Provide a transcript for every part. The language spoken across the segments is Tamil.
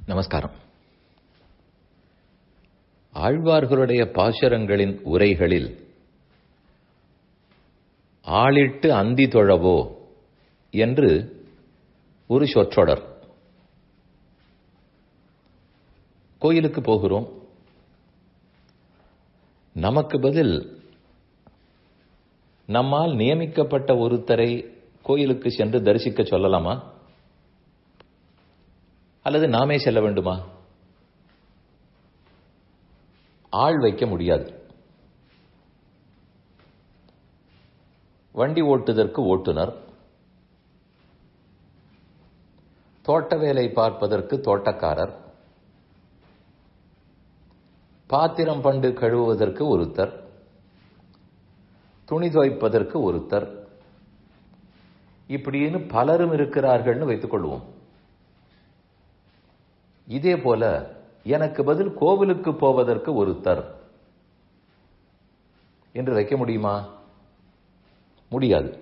நமஸ்காரம் ஆழ்வார்களுடைய பாசுரங்களின் உரைகளில் ஆளிட்டு அந்தி தொழவோ என்று ஒரு சொற்றொடர் கோயிலுக்கு போகிறோம் நமக்கு பதில் நம்மால் நியமிக்கப்பட்ட ஒருத்தரை கோயிலுக்கு சென்று தரிசிக்க சொல்லலாமா அல்லது நாமே செல்ல வேண்டுமா ஆள் வைக்க முடியாது வண்டி ஓட்டுதற்கு ஓட்டுநர் தோட்ட வேலை பார்ப்பதற்கு தோட்டக்காரர் பாத்திரம் பண்டு கழுவுவதற்கு ஒருத்தர் துணி துவைப்பதற்கு ஒருத்தர் இப்படின்னு பலரும் இருக்கிறார்கள்னு வைத்துக் கொள்வோம் இதே போல எனக்கு பதில் கோவிலுக்கு போவதற்கு ஒருத்தர் என்று வைக்க முடியுமா முடியாது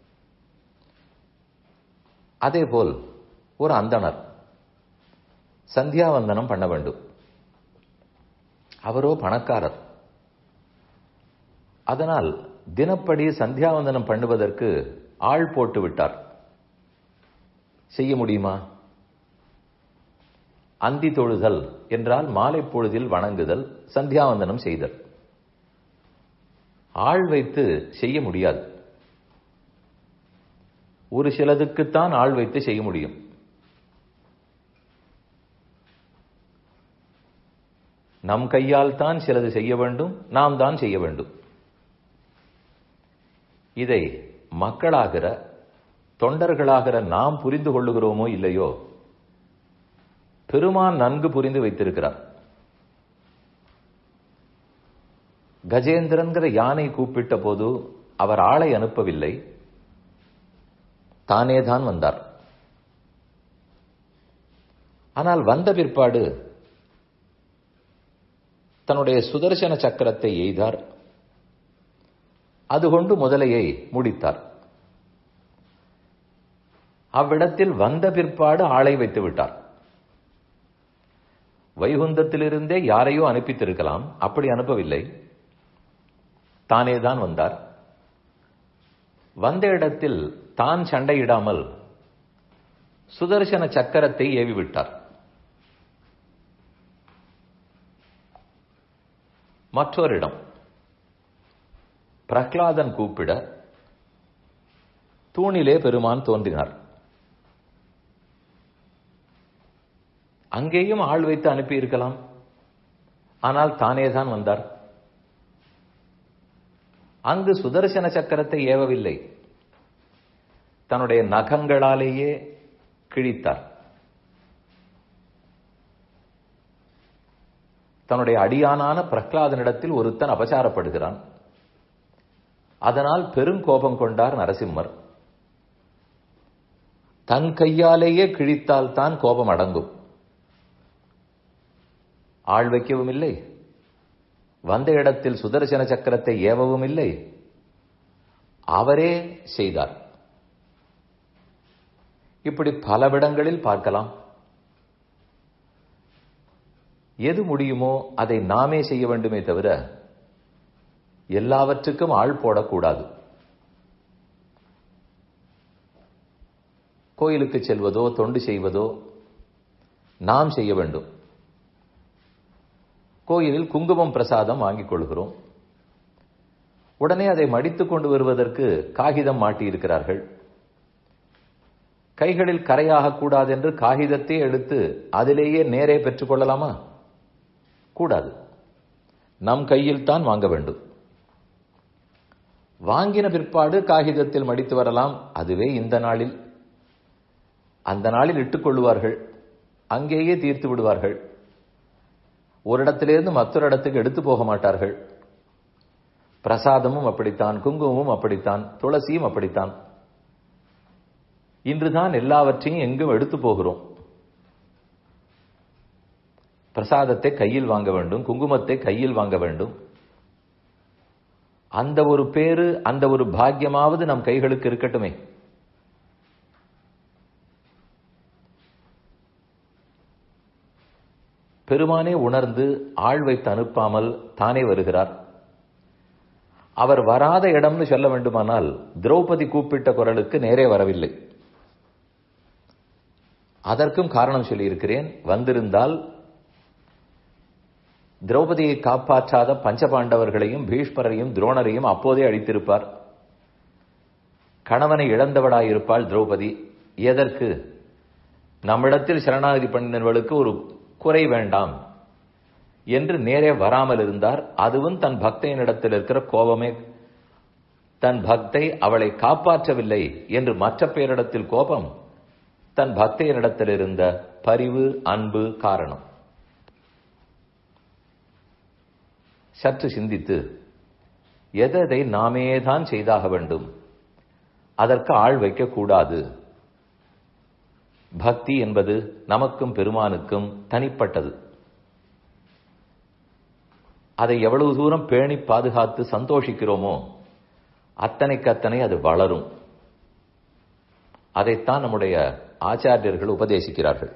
அதேபோல் ஒரு அந்தனர் சந்தியாவந்தனம் பண்ண வேண்டும் அவரோ பணக்காரர் அதனால் தினப்படி சந்தியாவந்தனம் பண்ணுவதற்கு ஆள் போட்டு விட்டார் செய்ய முடியுமா அந்தி தொழுதல் என்றால் மாலை பொழுதில் வணங்குதல் சந்தியாவந்தனம் செய்தல் ஆள் வைத்து செய்ய முடியாது ஒரு சிலதுக்குத்தான் ஆள் வைத்து செய்ய முடியும் நம் கையால் தான் சிலது செய்ய வேண்டும் நாம் தான் செய்ய வேண்டும் இதை மக்களாகிற தொண்டர்களாகிற நாம் புரிந்து கொள்ளுகிறோமோ இல்லையோ பெருமான் நன்கு புரிந்து வைத்திருக்கிறார் கஜேந்திரன்கிற யானை கூப்பிட்ட போது அவர் ஆளை அனுப்பவில்லை தானே தான் வந்தார் ஆனால் வந்த பிற்பாடு தன்னுடைய சுதர்சன சக்கரத்தை எய்தார் அது கொண்டு முதலையை முடித்தார் அவ்விடத்தில் வந்த பிற்பாடு ஆளை வைத்து விட்டார் வைகுந்தத்திலிருந்தே யாரையோ அனுப்பித்திருக்கலாம் அப்படி அனுப்பவில்லை தானே தான் வந்தார் வந்த இடத்தில் தான் சண்டையிடாமல் சுதர்சன சக்கரத்தை ஏவி விட்டார் மற்றொரு இடம் பிரஹ்லாதன் கூப்பிட தூணிலே பெருமான் தோன்றினார் அங்கேயும் ஆள் வைத்து அனுப்பி இருக்கலாம் ஆனால் தானே தான் வந்தார் அங்கு சுதர்சன சக்கரத்தை ஏவவில்லை தன்னுடைய நகங்களாலேயே கிழித்தார் தன்னுடைய அடியானான பிரகலாதனிடத்தில் ஒருத்தன் அபசாரப்படுகிறான் அதனால் பெருங்கோபம் கொண்டார் நரசிம்மர் தன் கையாலேயே கிழித்தால் தான் கோபம் அடங்கும் ஆள் வைக்கவும் இல்லை வந்த இடத்தில் சுதர்சன சக்கரத்தை ஏவவும் இல்லை அவரே செய்தார் இப்படி பலவிடங்களில் பார்க்கலாம் எது முடியுமோ அதை நாமே செய்ய வேண்டுமே தவிர எல்லாவற்றுக்கும் ஆள் போடக்கூடாது கோயிலுக்கு செல்வதோ தொண்டு செய்வதோ நாம் செய்ய வேண்டும் கோயிலில் குங்குமம் பிரசாதம் வாங்கிக் கொள்கிறோம் உடனே அதை மடித்துக் கொண்டு வருவதற்கு காகிதம் மாட்டியிருக்கிறார்கள் கைகளில் கரையாக கூடாது என்று காகிதத்தை எடுத்து அதிலேயே நேரே பெற்றுக் கொள்ளலாமா கூடாது நம் கையில் தான் வாங்க வேண்டும் வாங்கின பிற்பாடு காகிதத்தில் மடித்து வரலாம் அதுவே இந்த நாளில் அந்த நாளில் இட்டுக் கொள்ளுவார்கள் அங்கேயே தீர்த்து விடுவார்கள் ஒரு இடத்திலிருந்து மற்றொரு இடத்துக்கு எடுத்து போக மாட்டார்கள் பிரசாதமும் அப்படித்தான் குங்குமமும் அப்படித்தான் துளசியும் அப்படித்தான் இன்றுதான் எல்லாவற்றையும் எங்கும் எடுத்து போகிறோம் பிரசாதத்தை கையில் வாங்க வேண்டும் குங்குமத்தை கையில் வாங்க வேண்டும் அந்த ஒரு பேரு அந்த ஒரு பாக்கியமாவது நம் கைகளுக்கு இருக்கட்டுமே பெருமானே உணர்ந்து ஆள் வைத்து அனுப்பாமல் தானே வருகிறார் அவர் வராத இடம்னு சொல்ல வேண்டுமானால் திரௌபதி கூப்பிட்ட குரலுக்கு நேரே வரவில்லை அதற்கும் காரணம் சொல்லியிருக்கிறேன் வந்திருந்தால் திரௌபதியை காப்பாற்றாத பஞ்சபாண்டவர்களையும் பீஷ்மரையும் துரோணரையும் அப்போதே அழித்திருப்பார் கணவனை இழந்தவளாயிருப்பாள் திரௌபதி எதற்கு நம்மிடத்தில் சரணாகதி பண்ணினவர்களுக்கு ஒரு குறை வேண்டாம் என்று நேரே வராமல் இருந்தார் அதுவும் தன் பக்தையினிடத்தில் இருக்கிற கோபமே தன் பக்தை அவளை காப்பாற்றவில்லை என்று மற்ற பேரிடத்தில் கோபம் தன் பக்தையனிடத்தில் இருந்த பரிவு அன்பு காரணம் சற்று சிந்தித்து எதை நாமே தான் செய்தாக வேண்டும் அதற்கு ஆள் வைக்கக்கூடாது பக்தி என்பது நமக்கும் பெருமானுக்கும் தனிப்பட்டது அதை எவ்வளவு தூரம் பேணி பாதுகாத்து சந்தோஷிக்கிறோமோ அத்தனைக்கு அத்தனை அது வளரும் அதைத்தான் நம்முடைய ஆச்சாரியர்கள் உபதேசிக்கிறார்கள்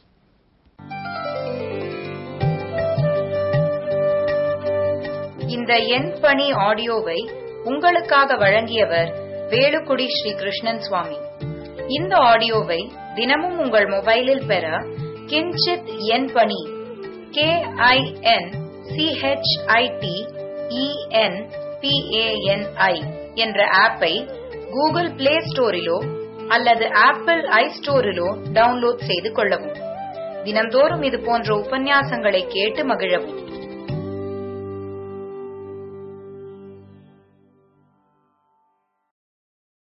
இந்த எண் பணி ஆடியோவை உங்களுக்காக வழங்கியவர் வேலுக்குடி ஸ்ரீ கிருஷ்ணன் சுவாமி இந்த ஆடியோவை தினமும் உங்கள் மொபைலில் பெற கிஞ்சித் எண் பணி கே ஐ என் சிஹெச்ஐடி இஎன் பிஏஎன்ஐ என்ற ஆப்பை கூகுள் பிளே ஸ்டோரிலோ அல்லது ஆப்பிள் ஐ ஸ்டோரிலோ டவுன்லோட் செய்து கொள்ளவும் தினம்தோறும் இது போன்ற உபன்யாசங்களை கேட்டு மகிழவும்